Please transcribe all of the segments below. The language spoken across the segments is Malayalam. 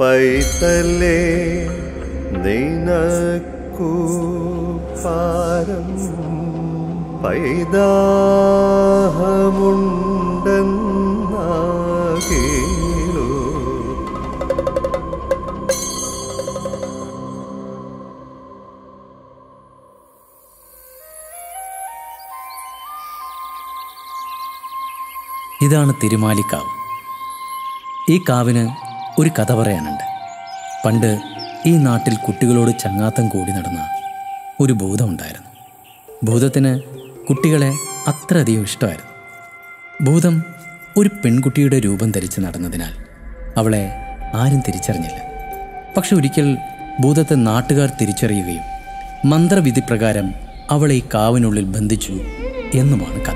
പൈതലേ നിനക്കു പാരം പൈതാഹമുണ്ടെന്നാകേളൂ ഇതാണ് തിരുമാലിക്കാവ് ഈ കാവിന് ഒരു കഥ പറയാനുണ്ട് പണ്ട് ഈ നാട്ടിൽ കുട്ടികളോട് ചങ്ങാത്തം കൂടി നടന്ന ഒരു ഭൂതമുണ്ടായിരുന്നു ഭൂതത്തിന് കുട്ടികളെ അത്രയധികം ഇഷ്ടമായിരുന്നു ഭൂതം ഒരു പെൺകുട്ടിയുടെ രൂപം ധരിച്ച് നടന്നതിനാൽ അവളെ ആരും തിരിച്ചറിഞ്ഞില്ല പക്ഷെ ഒരിക്കൽ ഭൂതത്തെ നാട്ടുകാർ തിരിച്ചറിയുകയും മന്ത്രവിധി പ്രകാരം അവളെ ഈ കാവിനുള്ളിൽ ബന്ധിച്ചു എന്നുമാണ് കഥ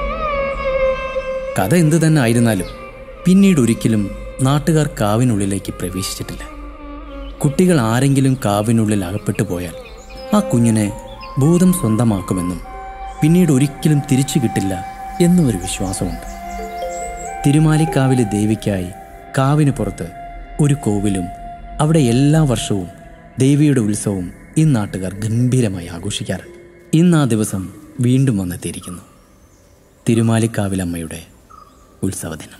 കഥ എന്തു തന്നെ ആയിരുന്നാലും പിന്നീട് ഒരിക്കലും നാട്ടുകാർ കാവിനുള്ളിലേക്ക് പ്രവേശിച്ചിട്ടില്ല കുട്ടികൾ ആരെങ്കിലും കാവിനുള്ളിൽ അകപ്പെട്ടു പോയാൽ ആ കുഞ്ഞിനെ ഭൂതം സ്വന്തമാക്കുമെന്നും പിന്നീട് ഒരിക്കലും തിരിച്ചു കിട്ടില്ല എന്നും ഒരു വിശ്വാസമുണ്ട് തിരുമാലിക്കാവിലെ ദേവിക്കായി കാവിന് പുറത്ത് ഒരു കോവിലും അവിടെ എല്ലാ വർഷവും ദേവിയുടെ ഉത്സവവും ഈ നാട്ടുകാർ ഗംഭീരമായി ആഘോഷിക്കാറുണ്ട് ഇന്ന് ആ ദിവസം വീണ്ടും വന്നെത്തിയിരിക്കുന്നു തിരുമാലിക്കാവിലമ്മയുടെ ഉത്സവദിനം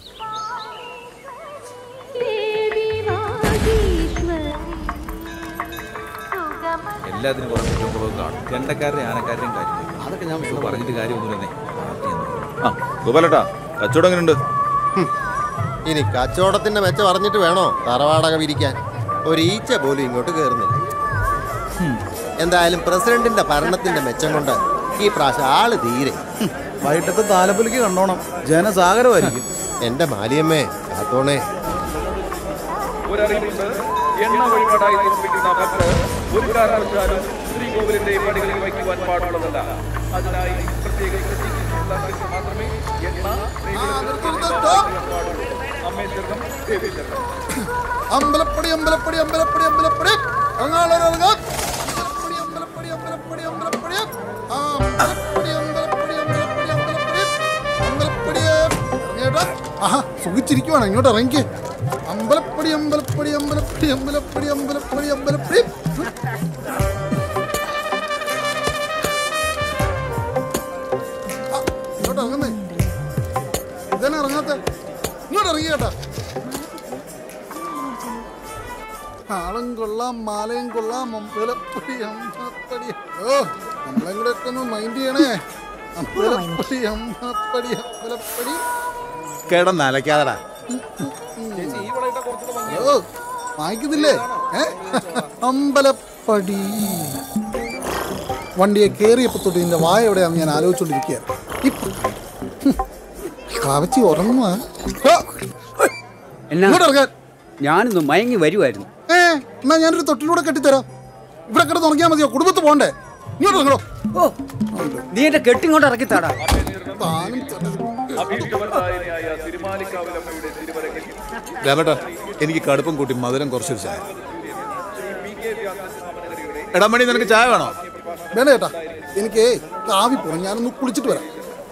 എല്ലാത്തിനും കുറെ കുറ്റക്കുറവ് കാണും ചെണ്ടക്കാരുടെ ആനക്കാരുടെയും കാര്യം അതൊക്കെ ഞാൻ ഇത് പറഞ്ഞിട്ട് കാര്യമൊന്നുമില്ലെന്നേ ആ ഗോപാലട്ടാ കച്ചവടം എങ്ങനെയുണ്ട് ഇനി കച്ചവടത്തിന്റെ മെച്ചം അറിഞ്ഞിട്ട് വേണോ തറവാടക വിരിക്കാൻ ഒരു ഈച്ച പോലും ഇങ്ങോട്ട് കയറുന്നില്ല എന്തായാലും പ്രസിഡന്റിന്റെ ഭരണത്തിന്റെ മെച്ചം കൊണ്ട് ഈ പ്രാവശ്യം ആള് തീരെ വൈകിട്ടത്തെ താലപ്പൊലിക്ക് കണ്ടോണം ജനസാഗരമായിരിക്കും എന്റെ മാലിയമ്മേ കാത്തോണേ ഒരറിയിപ്പുണ്ട് എണ്ണ വഴിപാടായി സമർപ്പിക്കുന്ന ഭക്തർ ഒരു കാരണവശാലും ശ്രീകോവിലിന്റെ പടികളിൽ വയ്ക്കുവാൻ പാടുള്ളതല്ല അതിനായി പ്രത്യേകം ശ്രദ്ധിച്ചിട്ടുള്ള ആൾക്ക് മാത്രമേ എണ്ണ അമ്മേ ചെറുക്കം ദേവി ചെറുക്കം അമ്പലപ്പടി അമ്പലപ്പടി അമ്പലപ്പടി അമ്പലപ്പടി അങ്ങാളൊരങ്ങാം അമ്പലപ്പടി അമ്പലപ്പടി അമ്പലപ്പടി അമ്പലപ്പടി ആ, അമ്പലപ്പടി അമ്പലപ്പടി അമ്പലപ്പടി അമ്പലപ്പടി അമ്പലപ്പടിയെ ഇറങ്ങിയേട്ടാ ആഹാ സുഖിച്ചിരിക്കുവാണ് ഇങ്ങോട്ട് ഇറങ്ങി അമ്പലപ്പടി അമ്പലപ്പടി അമ്പലപ്പടി അമ്പലപ്പടി അമ്പലപ്പടി അമ്പലപ്പടി ആ, ഇങ്ങോട്ട് ഇറങ്ങുന്നേ ഇതന്നെ ഇറങ്ങാത്ത ഇങ്ങോട്ട് ഇറങ്ങി കേട്ടാ ആളും കൊള്ളാം മാലയും കൊള്ളാം അമ്പലപ്പടി അമ്പലപ്പടി ഓ നമ്മളെയും കൂടെ ഒക്കെ ഒന്ന് മൈൻഡ് ചെയ്യണേ അമ്പലപ്പടി അമ്പലപ്പടി അമ്പലപ്പടി കിടന്നലക്കാതടാ ഓ വാങ്ങിക്കുന്നില്ലേ ഏ അമ്പലപ്പടി വണ്ടിയെ കയറിയപ്പോ തൊട്ട് ഇതിന്റെ വായ എവിടെയാണെന്ന് ഞാൻ ആലോചിച്ചോണ്ടിരിക്കുകയായിരുന്നു ഇപ്പൊ ഹും, കവച്ചി ഉറങ്ങുക എന്നാ ഇങ്ങോട്ട് ഇറങ്ങാൻ ഞാനൊന്ന് മയങ്ങി വരുമായിരുന്നു ഏ എന്നാ ഞാനൊരു തൊട്ടിലൂടെ കെട്ടിത്തരാം ഇവിടെ കിടന്ന് ഉറങ്ങിയാൽ മതിയോ കുടുംബത്ത് പോണ്ടേ ഇങ്ങോട്ട് ഇറങ്ങണോ ഓ നീ എന്റെ കെട്ടിങ്ങോട്ട് ഇറക്കിത്താടാ താനും തൊട്ട് അഭീഷ്ടവരദായനിയായ തിരുമാലിക്കാവിലമ്മയുടെ തിരുവരങ്ങിൽ രാമേട്ടാ എനിക്ക് കടുപ്പം കൂട്ടി മധുരം കുറച്ചൊരു ചായ എടാ മണി നിനക്ക് ചായ വേണോ വേണ്ട ചേട്ടാ എനിക്ക് കാവി പോണം ഞാനൊന്ന് കുളിച്ചിട്ട് വരാം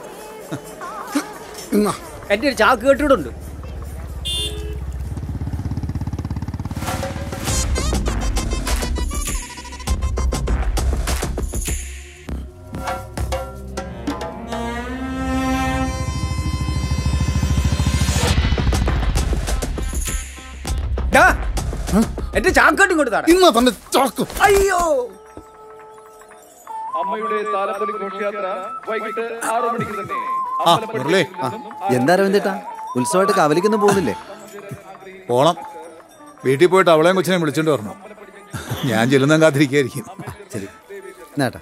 എന്നാ എന്റെ ഒരു ചാക്ക് കെട്ടിടുണ്ട് എന്റെ ചാക്കട്ട് ഇങ്ങോട്ട് താടാ ഇന്നാ തന്നെ ചാക്കും അയ്യോ അമ്മയുടെ താലപ്പൊലി ഘോഷയാത്ര വൈകിട്ട് ആറു മണിക്ക് തന്നെ ആ മുരളി എന്താ രവീന്ദ്രേട്ടാ ഉത്സവമായിട്ട് കവലിക്കൊന്നും പോകുന്നില്ലേ പോണം വീട്ടിൽ പോയിട്ട് അവളെയും കൊച്ചിനെ വിളിച്ചോണ്ട് വരണം ഞാൻ ചെല്ലുന്ന കാത്തിരിക്കായിരിക്കും ശരി നേട്ടാ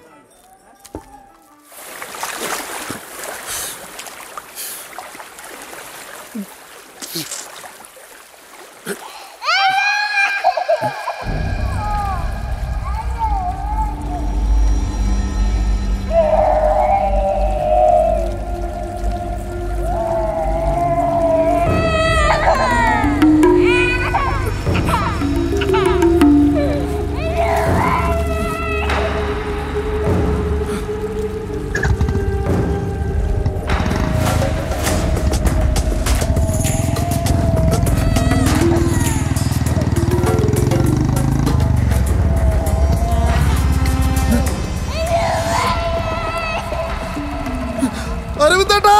അരുന്തേട്ടാ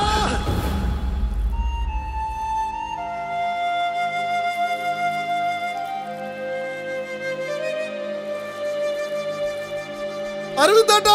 അരുന്തേട്ടാ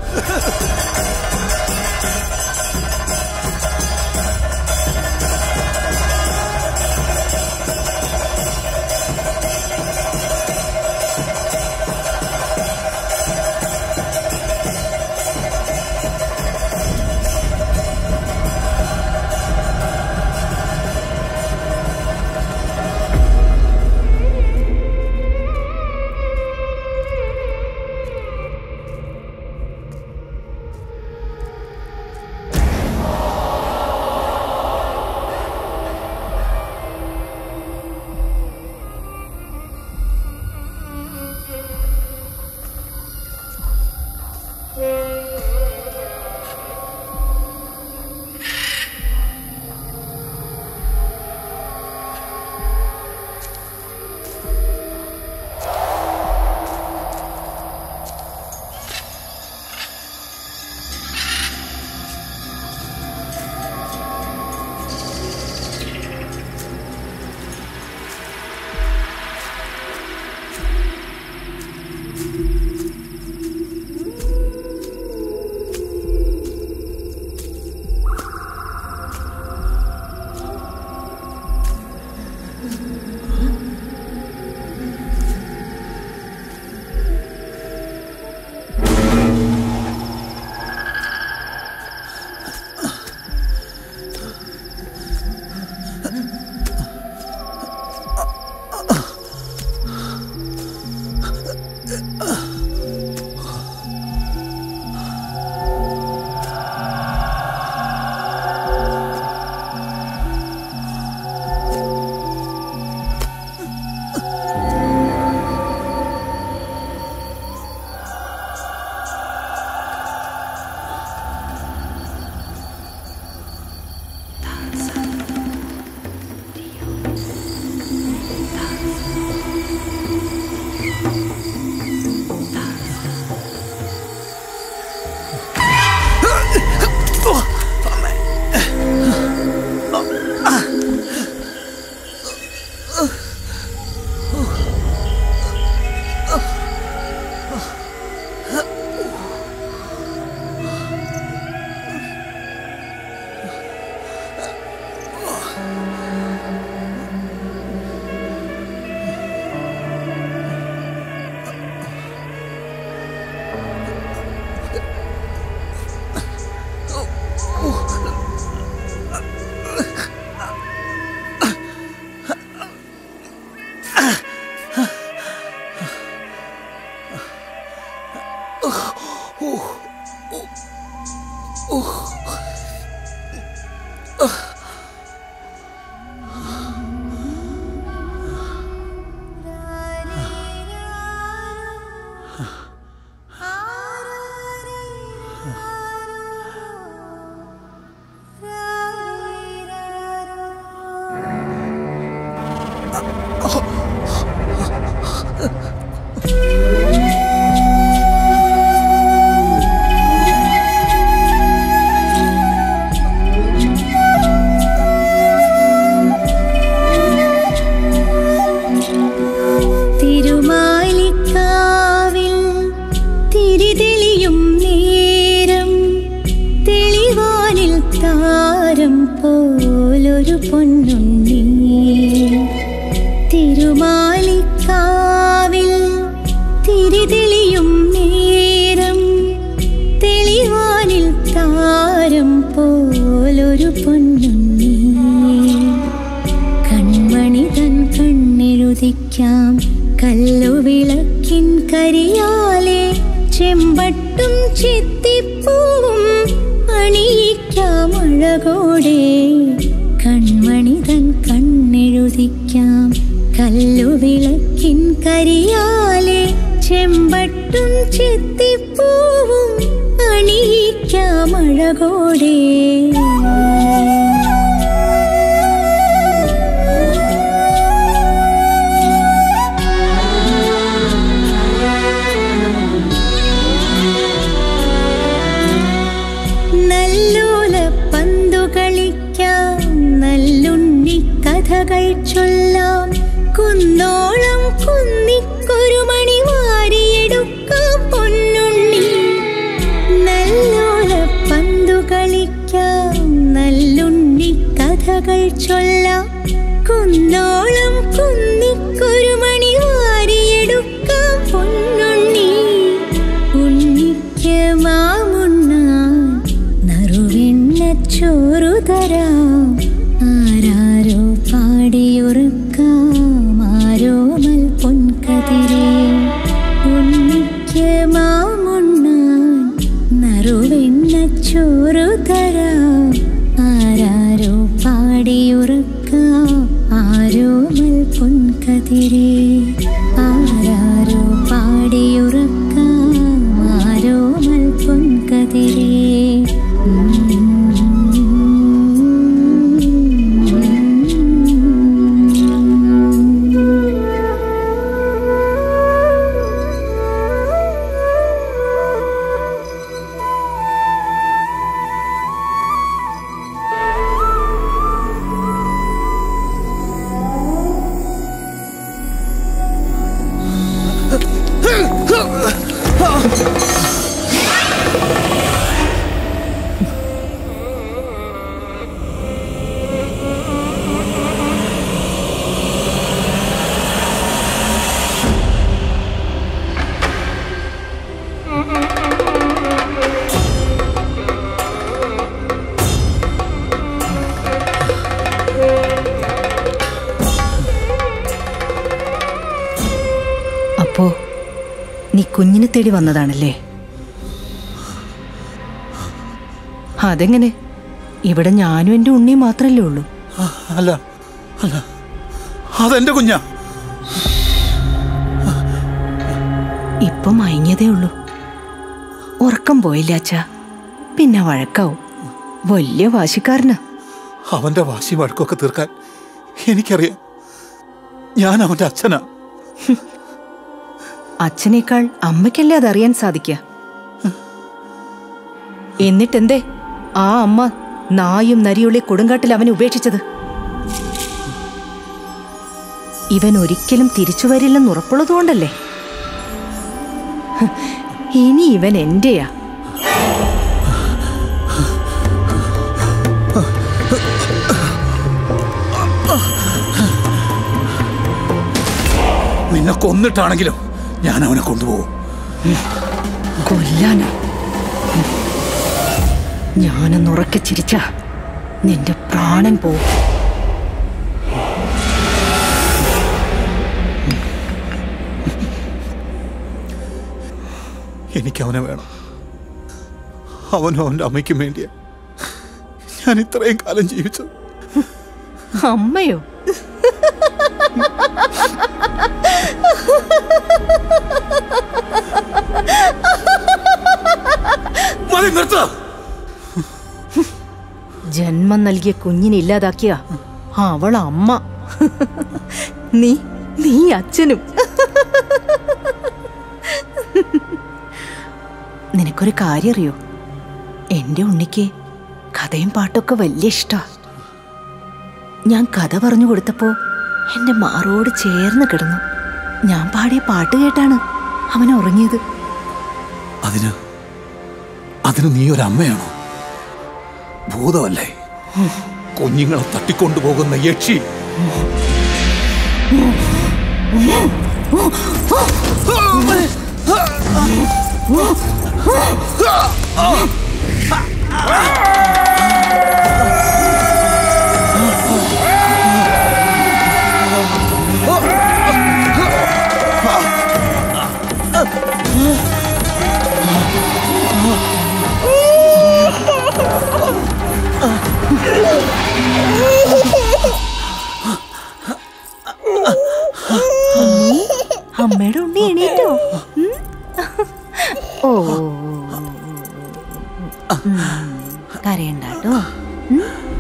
തിരുമാലിക്കാവിൽ തിരിതെളിയും നേരം തെളിവാനിൽ താരം പോലൊരു പൊന്നുണ്ണി തിരുമാലിക്കാവിൽ തിരിതെളിയും നേരം തെളിവാനിൽ താരം പോലൊരു പൊന്നുണ്ണി കൺമണി തൻ കണ്ണെഴുതിക്കാം കല്ലുവിളക്കിൻ കരിയാലെ ചെമ്പട്ടും ചെത്തിപ്പൂവും അണിയിക്കാം അഴകോടെ കൺമണി തൻ കണ്ണെഴുതിക്കാം കല്ലുവിളക്കിൻ കരിയാലെ ചെമ്പട്ടും ചെത്തിപ്പൂവും അണിയിക്കാം അഴകോടെ നല്ലോല കഥകൾ ചൊല്ലാം കുന്നോളം കുന്നിക്കൊരു മണി വാരിയെടുക്കാം പൊന്നുണ്ണി നല്ലോല പന്തു കളിക്കാം നല്ലുണ്ണി കഥകൾ ചൊല്ലാം കുന്നോളം കുന്നിക്കൊരു മണി വാരിയെടുക്കാം പൊന്നുണ്ണി ഉണ്ണിക്ക് മാമുണ്ണാൻ നറുവെണ്ണ ചോറു തരാം ആരാരോ പാടിയുറക്കാം ആരോമൽ പൊൻകതിരേ ഉണ്ണിക്ക് മാമുണ്ണാൻ നറുവെണ്ണ ചോറു തരാം ആരാരോ പാടിയുറക്കാം ആരോമൽ പൊൻകതിരേ ആരാരോ പാടിയുറക്കാം ആരോമൽ പൊൻകതിരേ അപ്പോ നീ കുഞ്ഞിനെ തേടി വന്നതാണല്ലേ അതെങ്ങനെ ഇവിടെ ഞാനും എൻ്റെ ഉണ്ണിയും മാത്രല്ലേ ഉള്ളൂ അല്ല അല്ല അതെന്റെ കുഞ്ഞാ ഇപ്പൊ മയങ്ങിയതേ ഉള്ളൂ ഉറക്കം പോയില്ല അച്ഛാ പിന്നെ വഴക്കാവും വലിയ വാശിക്കാരനാ അവന്റെ വാശി വഴക്കൊക്കെ തീർക്കാൻ എനിക്കറിയാം ഞാൻ അവന്റെ അച്ഛനാ അച്ഛനേക്കാൾ അമ്മയ്ക്കല്ലേ അതറിയാൻ സാധിക്ക എന്നിട്ടെന്തേ ആ അമ്മ നായും നരിയുള്ളി കൊടുങ്കാട്ടിൽ അവനെ ഉപേക്ഷിച്ചത് ഇവൻ ഒരിക്കലും തിരിച്ചു വരില്ലെന്ന് ഉറപ്പുള്ളതുകൊണ്ടല്ലേ ഹ്, ഇനി ഇവൻ എന്റെയാ നിന്നെ കൊന്നിട്ടാണെങ്കിലും ഞാൻ അവനെ കൊണ്ടുപോകും കൊല്ലാനോ ഞാനൊന്നുറക്കെ ചിരിച്ച നിന്റെ പ്രാണൻ പോവും എനിക്ക് അവനെ വേണം അവനും അവന്റെ അമ്മയ്ക്കും വേണ്ടിയാ ഞാൻ ഇത്രയും കാലം ജീവിച്ചത് അമ്മയോ മതി നിർത്ത ജന്മം നൽകിയ കുഞ്ഞിനെ ഇല്ലാതാക്കിയ അവൾ അമ്മ നീ നീ അച്ഛനും നിനക്കൊരു കാര്യം അറിയോ എന്റെ ഉണ്ണിക്ക് കഥയും പാട്ടൊക്കെ വലിയ ഇഷ്ടാ ഞാൻ കഥ പറഞ്ഞു കൊടുത്തപ്പോ എന്റെ മാറോട് ചേർന്ന് കിടന്നു ഞാൻ പാടിയ പാട്ട് കേട്ടാണ് അവൻ ഉറങ്ങിയത് അതിന് അതിന് നീ ഒരു അമ്മയാണോ ഭൂതമല്ലേ കുഞ്ഞുങ്ങളെ തട്ടിക്കൊണ്ടുപോകുന്ന യക്ഷി അമ്മയുടെ ഉണ്ണി എണീറ്റോ ഉം? ഓ ഉം. കരയണ്ടാട്ടോ ഉം?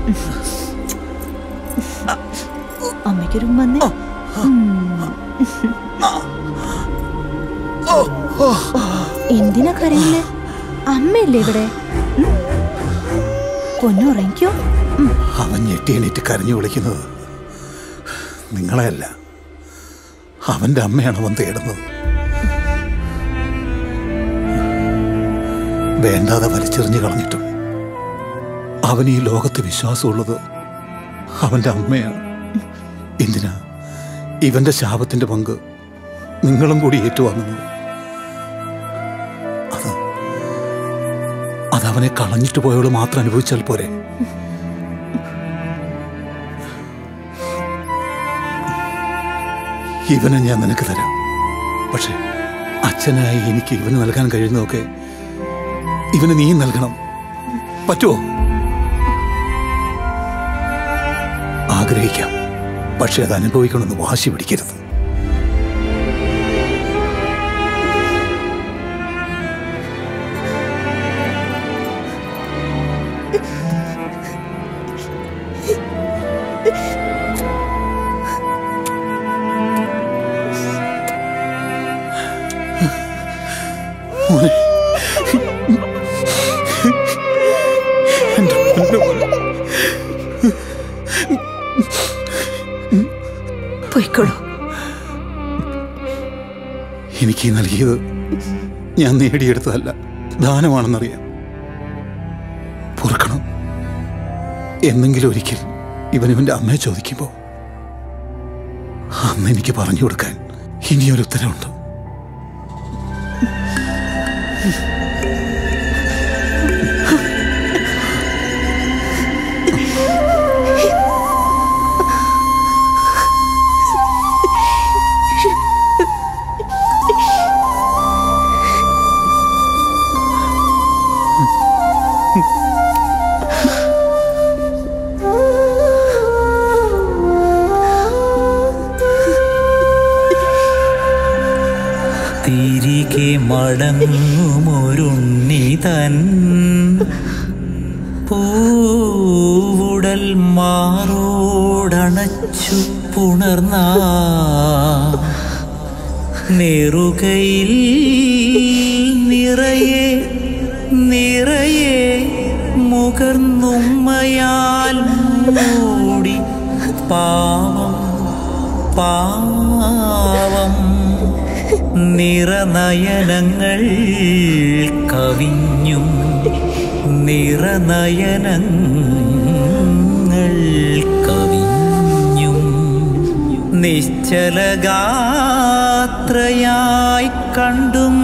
അമ്മയ്ക്കൊരു വന്നേ എന്തിനാ കരയുന്നേ അമ്മയല്ലേ ഇവിടെ ഉം? പൊന്നു ഉറങ്ങിക്കോ അവൻ ഞെട്ടി എണീറ്റ് കരഞ്ഞു വിളിക്കുന്നത് നിങ്ങളെയല്ല അവൻ്റെ അമ്മയാണ് അവൻ തേടുന്നത് വേണ്ടാതെ വലിച്ചെറിഞ്ഞു കളഞ്ഞിട്ടും അവന് ഈ ലോകത്ത് വിശ്വാസമുള്ളത് അവൻ്റെ അമ്മയാണ് എന്തിനാ ഇവന്റെ ശാപത്തിന്റെ പങ്ക് നിങ്ങളും കൂടി ഏറ്റുവാങ്ങുന്നത് അത് അതവനെ കളഞ്ഞിട്ട് പോയവള് മാത്രം അനുഭവിച്ചാൽ പോരെ ഇവനെ ഞാൻ നിനക്ക് തരാം പക്ഷെ അച്ഛനായി എനിക്ക് ഇവന് നൽകാൻ കഴിയുന്നതൊക്കെ ഇവന് നീ നൽകണം പറ്റുമോ ആഗ്രഹിക്കാം പക്ഷെ അത് അനുഭവിക്കണമെന്ന് വാശി പിടിക്കരുത് മോനെ എന്റെ പൊന്നു മോനെ. പോയിക്കോളൂ എനിക്ക് ഈ നൽകിയത് ഞാൻ നേടിയെടുത്തതല്ല ദാനമാണെന്നറിയാം പൊറുക്കണം എന്നെങ്കിലും ഒരിക്കൽ ഇവൻ ഇവന്റെ അമ്മയെ ചോദിക്കുമ്പോൾ അന്ന് എനിക്ക് പറഞ്ഞു കൊടുക്കാൻ ഇനിയൊരു ഉത്തരവുണ്ട് തിരികെ മടങ്ങുമൊരുണ്ണി തൻ പൂവുടൽ മാറോടണച്ചു പുണർന്ന നെറുകയിൽ നിറയെ നിറയെ മുകർന്നുമ്മയാൽ മൂടി പാവം പാവം നിറനയനങ്ങൾ കവിഞ്ഞും നിറനയനങ്ങൾ കവിഞ്ഞും നിശ്ചലഗാത്രയായി കണ്ടും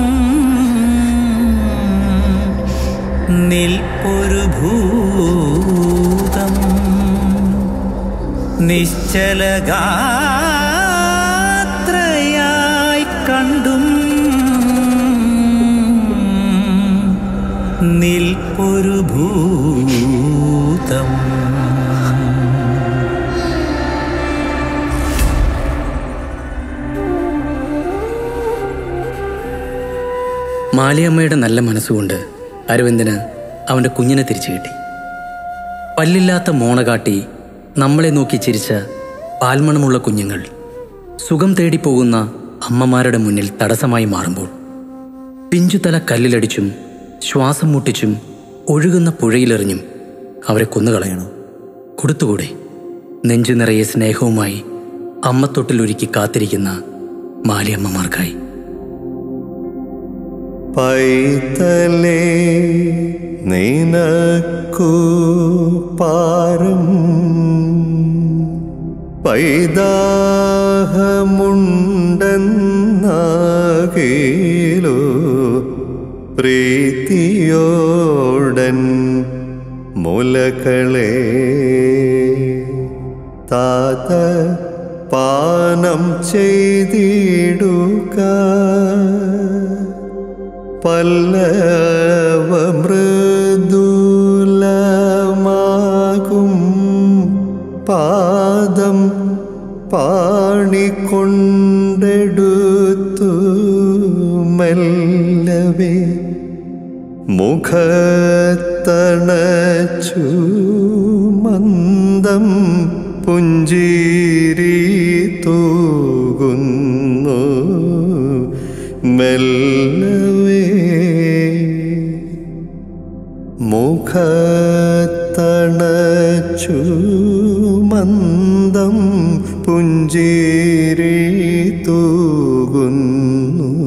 നിൽപ്പൊരു ഭൂതം നിശ്ചലഗാത്രയായി കണ്ടും നിൽപ്പൊരു ഭൂതം മാലിയമ്മയുടെ നല്ല മനസ്സുകൊണ്ട് അരവിന്ദന് അവൻ്റെ കുഞ്ഞിനെ തിരിച്ചു കിട്ടി പല്ലില്ലാത്ത മോണ കാട്ടി നമ്മളെ നോക്കി ചിരിച്ച പാൽമണമുള്ള കുഞ്ഞുങ്ങൾ സുഖം തേടി പോകുന്ന അമ്മമാരുടെ മുന്നിൽ തടസ്സമായി മാറുമ്പോൾ പിഞ്ചുതല കല്ലിലടിച്ചും ശ്വാസം മുട്ടിച്ചും ഒഴുകുന്ന പുഴയിലെറിഞ്ഞും അവരെ കൊന്നുകളയണോ കൊടുത്തുകൂടെ നെഞ്ചു നിറയെ സ്നേഹവുമായി അമ്മത്തൊട്ടിലൊരുക്കി കാത്തിരിക്കുന്ന മാലിയമ്മമാർക്കായി പൈതലേ നിനക്കു പാരം പൈതാഹമുണ്ടെന്നാകേലോ പ്രീതിയോടൻ മുലകളെ താത പാനം ചെയ്തിടുക പല്ലവമൃദുലമാകും പാദം പാണിക്കൊണ്ടെടുത്തു മെല്ലവേ മുഖത്തണച്ചു മന്ദം പുഞ്ചിരി തൂകുന്നു മെല്ലവേ മുഖത്തണച്ചു മന്ദം പുഞ്ചേരി തൂകുന്നു